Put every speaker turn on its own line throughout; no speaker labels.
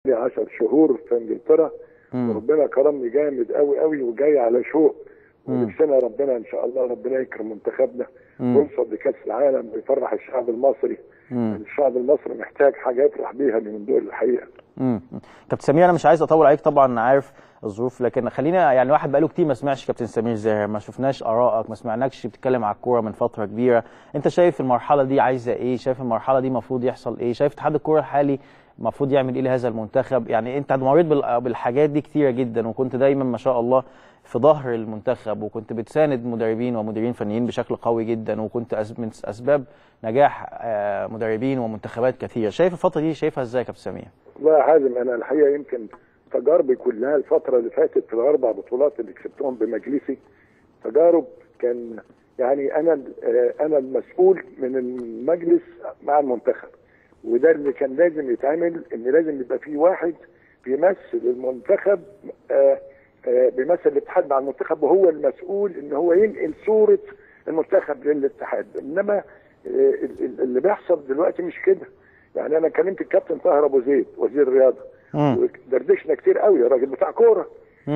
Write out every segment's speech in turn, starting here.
لي 10 شهور في انجلترا وربنا كرمني جامد قوي قوي وجاي على شوق ونفسنا ربنا ان شاء الله ربنا يكرم منتخبنا ويوصل لكاس العالم ويفرح الشعب المصري الشعب المصري محتاج حاجه يفرح بيها من دول الحقيقه
امم كابتن سمير انا مش عايز اطول عليك طبعا عارف الظروف لكن خلينا يعني واحد بقاله كتير ما سمعش كابتن سمير زاهر ما شفناش ارائك ما سمعناكش بتتكلم على الكوره من فتره كبيره انت شايف المرحله دي عايزه ايه شايف المرحله دي المفروض يحصل ايه شايف اتحاد الكوره الحالي المفروض يعمل ايه لهذا المنتخب يعني انت مريت بالحاجات دي كتيره جدا وكنت دايما ما شاء الله في ظهر المنتخب وكنت بتساند مدربين ومديرين فنيين بشكل قوي جدا وكنت من اسباب نجاح مدربين ومنتخبات كثيره شايف الفتره دي شايفها ازاي يا كابتن سمير
والله يا حازم انا الحقيقه يمكن تجاربي كلها الفتره اللي فاتت في الاربع بطولات اللي كسبتهم بمجلسي تجارب كان يعني انا انا المسؤول من المجلس مع المنتخب وده اللي كان لازم يتعمل ان لازم يبقى في واحد بيمثل المنتخب آآ آآ بيمثل الاتحاد مع المنتخب وهو المسؤول ان هو ينقل صوره المنتخب للاتحاد انما اللي بيحصل دلوقتي مش كده يعني انا كلمت الكابتن طاهر ابو زيد وزير الرياضه ودردشنا كتير قوي الراجل بتاع كوره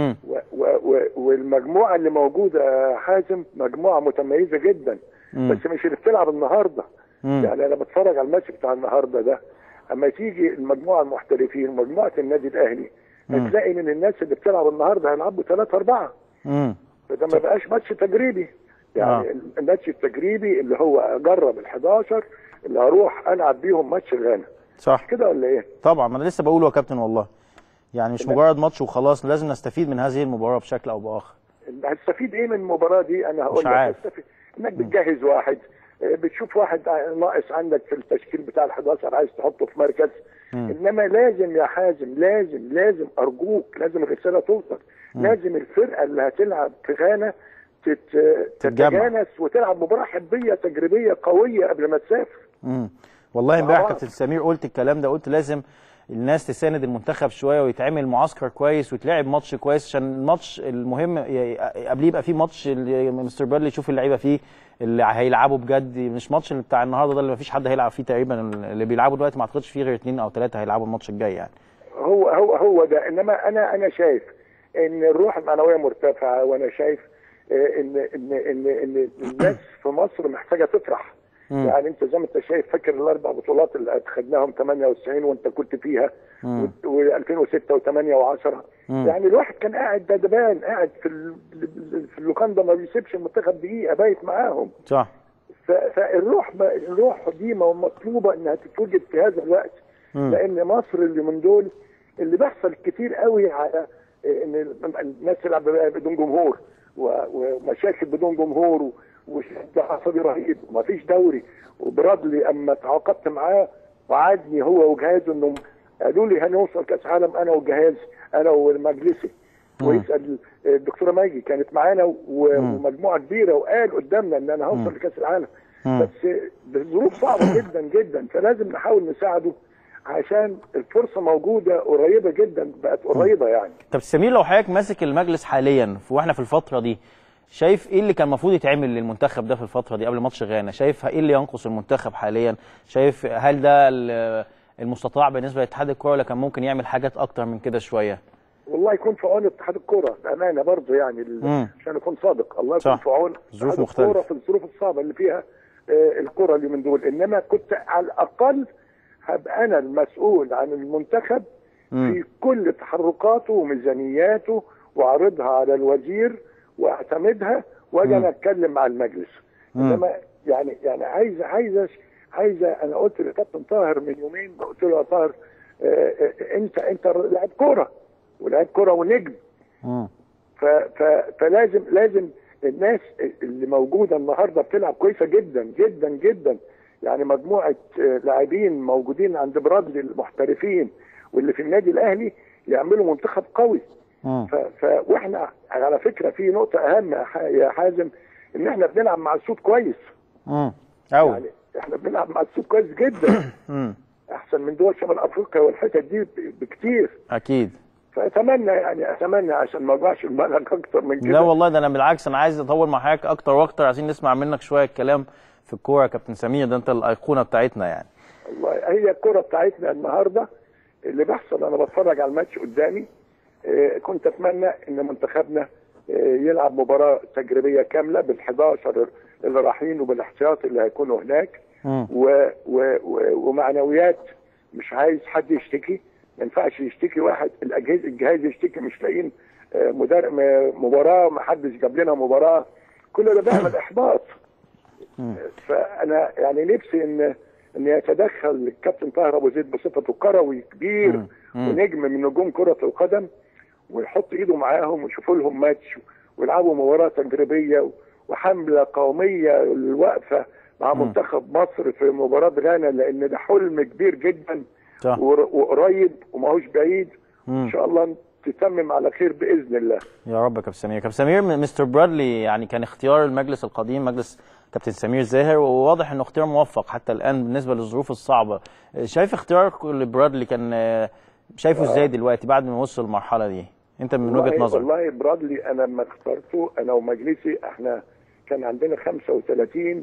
والمجموعه اللي موجوده حازم مجموعه متميزه جدا مم. بس مش اللي بتلعب النهارده مم. يعني انا بتفرج على الماتش بتاع النهارده ده اما تيجي المجموعه المحترفين مجموعه النادي الاهلي هتلاقي من الناس اللي بتلعب النهارده هيلعبوا ثلاثه اربعه فده ما بقاش ماتش تجريبي يعني آه. الماتش التجريبي اللي هو اجرب ال 11 اللي هروح العب بيهم ماتش غانا
صح
كده ولا ايه؟
طبعا ما انا لسه بقوله يا كابتن والله يعني مش مجرد ماتش وخلاص لازم نستفيد من هذه المباراه بشكل او باخر
هتستفيد ايه من المباراه دي انا هقول لك هتستفيد انك بتجهز واحد بتشوف واحد ناقص عندك في التشكيل بتاع ال 11 عايز تحطه في مركز م. انما لازم يا حازم لازم لازم ارجوك لازم الرساله توصل م. لازم الفرقه اللي هتلعب في غانا تتجانس وتلعب مباراه حبيه تجريبيه قويه قبل ما تسافر
امم والله امبارح كابتن سمير قلت الكلام ده قلت لازم الناس تساند المنتخب شويه ويتعمل معسكر كويس ويتلعب ماتش كويس عشان الماتش المهم قبليه يبقى فيه ماتش اللي مستر بيرلي يشوف اللعيبه فيه اللي هيلعبوا بجد مش ماتش اللي بتاع النهارده ده اللي مفيش حد هيلعب فيه تقريبا اللي بيلعبوا دلوقتي ما اعتقدش فيه غير اثنين او ثلاثه هيلعبوا الماتش الجاي يعني
هو هو هو ده انما انا انا شايف ان الروح المعنويه مرتفعه وانا شايف ان ان ان ان الناس في مصر محتاجه تفرح مم. يعني انت زي ما انت شايف فاكر الاربع بطولات اللي خدناهم 98 وانت كنت فيها و2006 و8 و10 يعني الواحد كان قاعد دبان قاعد في ال... في اللوكاندا ما بيسيبش المنتخب دقيقه بايت معاهم
صح
ف... فالروح ب... الروح دي مطلوبه انها تتوجد في هذا الوقت مم. لان مصر اللي من دول اللي بيحصل كتير قوي على ان الناس تلعب بدون جمهور ومشاكل بدون جمهور وشد عصبي رهيب ومفيش دوري وبرادلي اما تعاقدت معاه وعدني هو وجهازه انهم قالوا لي هنوصل كاس عالم انا والجهاز انا ومجلسي ويسال الدكتوره ماجي كانت معانا ومجموعه كبيره وقال قدامنا ان انا هوصل لكاس العالم بس بظروف صعبه جدا جدا فلازم نحاول نساعده عشان الفرصه موجوده قريبه جدا بقت قريبه يعني
طب سمير لو حضرتك ماسك المجلس حاليا واحنا في الفتره دي شايف ايه اللي كان المفروض يتعمل للمنتخب ده في الفتره دي قبل ماتش غانا شايف ايه اللي ينقص المنتخب حاليا شايف هل ده المستطاع بالنسبه لاتحاد الكوره ولا كان ممكن يعمل حاجات اكتر من كده شويه
والله يكون في عون اتحاد الكوره بامانه برضه يعني عشان اكون صادق الله يكون في عون
ظروف مختلفه
في الظروف الصعبه اللي فيها آه الكوره اللي من دول انما كنت على الاقل هبقى انا المسؤول عن المنتخب مم. في كل تحركاته وميزانياته واعرضها على الوزير واعتمدها واجي انا اتكلم مع المجلس انما يعني يعني عايزه عايزه عايزه انا قلت لكابتن طاهر من يومين قلت له يا طاهر آه انت انت لاعب كوره ولاعب كوره ونجم ف ف فلازم لازم الناس اللي موجوده النهارده بتلعب كويسه جدا جدا جدا يعني مجموعه لاعبين موجودين عند برادلي المحترفين واللي في النادي الاهلي يعملوا منتخب قوي ف... ف... واحنا على فكره في نقطه اهم يا حازم ان احنا بنلعب مع السود كويس
امم قوي
يعني احنا بنلعب مع السود كويس جدا احسن من دول شمال افريقيا والحتت دي بكتير
اكيد
فاتمنى يعني اتمنى عشان ما اوجعش دماغك اكتر من كده
لا والله ده انا بالعكس انا عايز اطول مع حضرتك اكتر واكتر عايزين نسمع منك شويه كلام في الكوره يا كابتن سمير ده انت الايقونه بتاعتنا يعني
والله هي الكوره بتاعتنا النهارده اللي بيحصل انا بتفرج على الماتش قدامي آه، كنت اتمنى ان منتخبنا آه، يلعب مباراه تجريبيه كامله بال11 اللي رايحين وبالاحتياط اللي هيكونوا هناك
مم.
و و و ومعنويات مش عايز حد يشتكي ما ينفعش يشتكي واحد الاجهزه الجهاز يشتكي مش لاقيين آه، مدار م- مباراه ما حدش جاب لنا مباراه كل ده بيعمل احباط
مم.
فانا يعني نفسي ان ان يتدخل الكابتن طاهر ابو زيد بصفته كروي كبير
مم. مم.
ونجم من نجوم كره القدم ويحط ايده معاهم ويشوفوا لهم ماتش ويلعبوا مباراه تجريبيه وحمله قوميه الواقفه مع
مم.
منتخب مصر في مباراه غانا لان ده حلم كبير جدا
صح
ور- وقريب وماهوش بعيد
مم.
ان شاء الله تتمم على خير باذن الله
يا رب يا كابتن سمير كابتن سمير م- مستر برادلي يعني كان اختيار المجلس القديم مجلس كابتن سمير زاهر وواضح انه اختيار موفق حتى الان بالنسبه للظروف الصعبه شايف اختيار لبرادلي كان آه، شايفه ازاي دلوقتي بعد ما وصل المرحله دي انت من وجهه
والله-
نظرك
والله برادلي انا لما اخترته انا ومجلسي احنا كان عندنا 35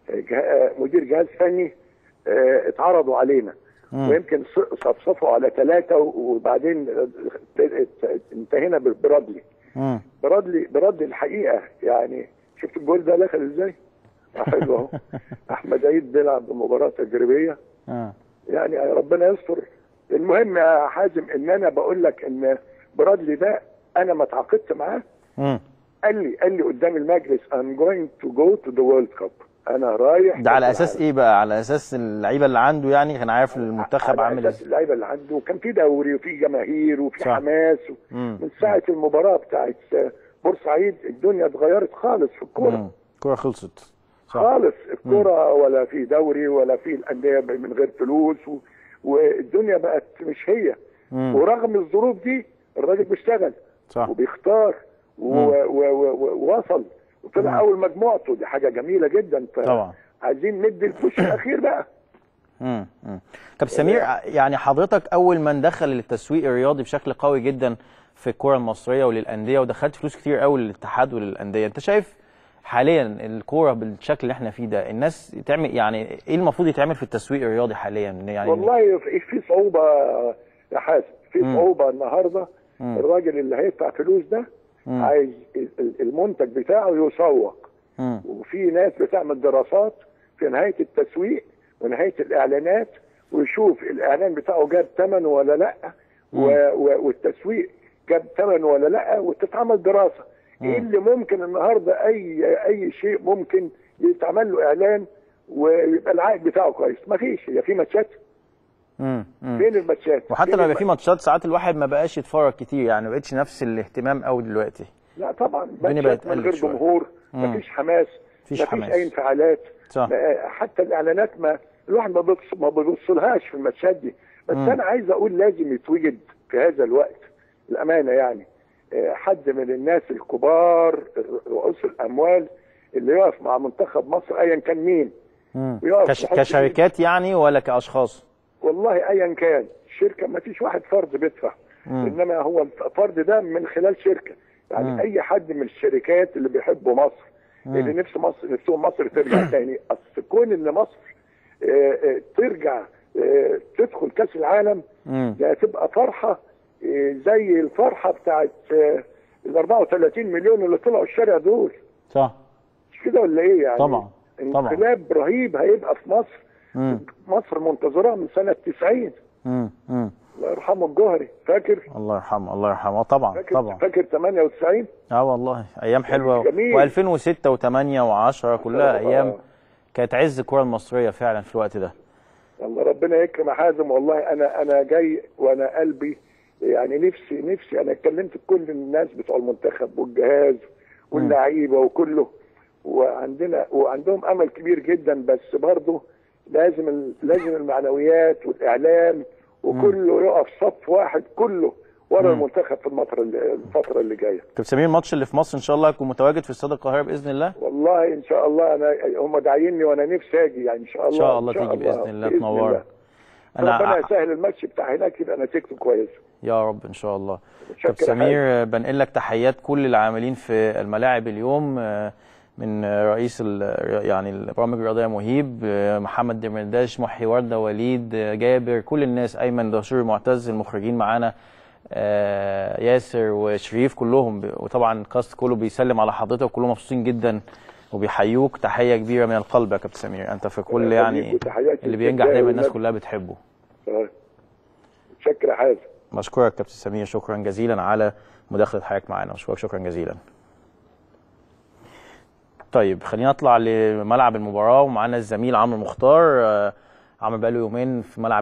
جه- مدير جهاز فني اه، اتعرضوا علينا
مم.
ويمكن ص- صفصفوا على ثلاثه وبعدين اه، ات- انتهينا ببرادلي
مم.
برادلي برادلي الحقيقه يعني شفت الجول ده دخل ازاي؟ آه، حلو اهو احمد عيد بيلعب بمباراه تجريبيه
آه.
يعني ربنا يستر المهم يا حازم ان انا بقول لك ان برادلي ده انا ما تعاقدت معاه
مم.
قال لي قال لي قدام المجلس I'm going to go to the World Cup انا رايح
ده على
كأس
اساس
العالم.
ايه بقى على اساس اللعيبه اللي عنده يعني كان عارف المنتخب
على
عامل
أساس
ازاي
اللعيبه اللي عنده كان في دوري وفي جماهير وفي
صح.
حماس
مم.
من ساعه المباراه بتاعت بورسعيد الدنيا اتغيرت خالص في الكوره
مم. الكوره خلصت صح
خالص الكرة ولا في دوري ولا في الأندية من غير فلوس و... والدنيا بقت مش هي
مم.
ورغم الظروف دي الراجل بيشتغل
صح
وبيختار و- و- و- و- ووصل وطلع أول مجموعته دي حاجة جميلة جدا
طبعا.
عايزين ندي البوش الأخير بقى
امم امم. كابتن سمير يعني حضرتك اول من دخل التسويق الرياضي بشكل قوي جدا في الكره المصريه وللانديه ودخلت فلوس كتير قوي للاتحاد وللانديه انت شايف حاليا الكوره بالشكل اللي احنا فيه ده الناس تعمل يعني ايه المفروض يتعمل في التسويق الرياضي حاليا يعني
والله في في صعوبة يا حازم في
مم.
صعوبة النهاردة
مم.
الراجل اللي هيدفع فلوس ده
مم.
عايز ال- ال- المنتج بتاعه يسوق
مم.
وفي ناس بتعمل دراسات في نهايه التسويق ونهايه الاعلانات ويشوف الاعلان بتاعه جاب ثمن ولا لا و... و... والتسويق جاب ثمن ولا لا وتتعمل دراسه ايه اللي ممكن النهارده اي اي شيء ممكن يتعمل له اعلان ويبقى العائد بتاعه كويس ما فيش هي في ماتشات
مم. مم.
فين الماتشات
وحتى
فين
لما يبقى في
الم-
ماتشات ساعات الواحد ما بقاش يتفرج كتير يعني ما بقتش نفس الاهتمام قوي دلوقتي
لا طبعا
الدنيا
ماتشات
بقت
من
قلت
غير
شوية.
جمهور
مم.
مفيش حماس
مفيش
مفيش
حماس.
اي انفعالات
صح.
ما- حتى الاعلانات ما الواحد ما بيبص ما بيبصلهاش في الماتشات دي بس
مم.
انا عايز اقول لازم يتوجد في هذا الوقت الامانه يعني آه، حد من الناس الكبار آه، رؤوس الاموال اللي يقف مع منتخب مصر ايا كان مين
مم.
ويقف
كش...
يحط
كشركات يعني ولا كاشخاص
والله ايا كان شركه ما فيش واحد فرد بيدفع
مم.
انما هو الفرد ده من خلال شركه يعني
مم.
اي حد من الشركات اللي بيحبوا مصر
مم.
اللي نفس مصر نفسهم مصر ترجع تاني اصل كون ان مصر آه، آه، ترجع آه، تدخل كاس العالم
مم.
ده هتبقى فرحه آه، زي الفرحه بتاعت آه، ال 34 مليون اللي طلعوا الشارع دول
صح
مش كده ولا ايه يعني
طبعا، طبعا.
انقلاب رهيب هيبقى في مصر
مم.
مصر منتظراه من سنه 90
مم. مم.
الله يرحمه الجوهري فاكر
الله يرحمه الله يرحمه آه طبعا
فاكر
طبعا
فاكر 98
اه والله ايام حلوه
جميل.
و2006 و8 و10 كلها
آه.
ايام كانت عز الكره المصريه فعلا في الوقت ده
الله ربنا يكرم يا حازم والله انا انا جاي وانا قلبي يعني نفسي نفسي انا اتكلمت بكل الناس بتوع المنتخب والجهاز واللعيبه وكله وعندنا وعندهم امل كبير جدا بس برضه لازم ال- لازم المعنويات والاعلام وكله يقف صف واحد كله ورا المنتخب في الفتره اللي الفتره اللي جايه
كابتن سمير الماتش اللي في مصر ان شاء الله هيكون متواجد في استاد القاهره باذن الله
والله ان شاء الله انا هم داعيني وانا نفسي اجي يعني ان شاء الله
ان شاء الله تيجي باذن الله تنورنا
ربنا
انا
يسهل الماتش بتاع هناك يبقى نتيجته كويسه
يا رب ان شاء الله
متشكر
كابتن
يا
سمير بنقل لك تحيات كل العاملين في الملاعب اليوم آه، من رئيس ال- يعني البرامج الرياضيه مهيب آه، محمد دمرداش محي ورده وليد آه، جابر كل الناس ايمن دهشور معتز المخرجين معانا آه، ياسر وشريف كلهم ب- وطبعا الكاست كله بيسلم على حضرتك وكلهم مبسوطين جدا وبيحيوك تحيه كبيره من القلب يا كابتن سمير انت في كل
الله
يعني
يخليك وتحياتي
اللي بينجح
لله
دايما الناس
والنبي.
كلها بتحبه
آه. شكرا يا حازم
بشكرك كابتن سمير شكرا جزيلا على مداخله حضرتك معانا بشكرك شكرا جزيلا طيب خلينا نطلع لملعب المباراه ومعانا الزميل عمرو مختار آه، عمرو بقاله يومين في ملعب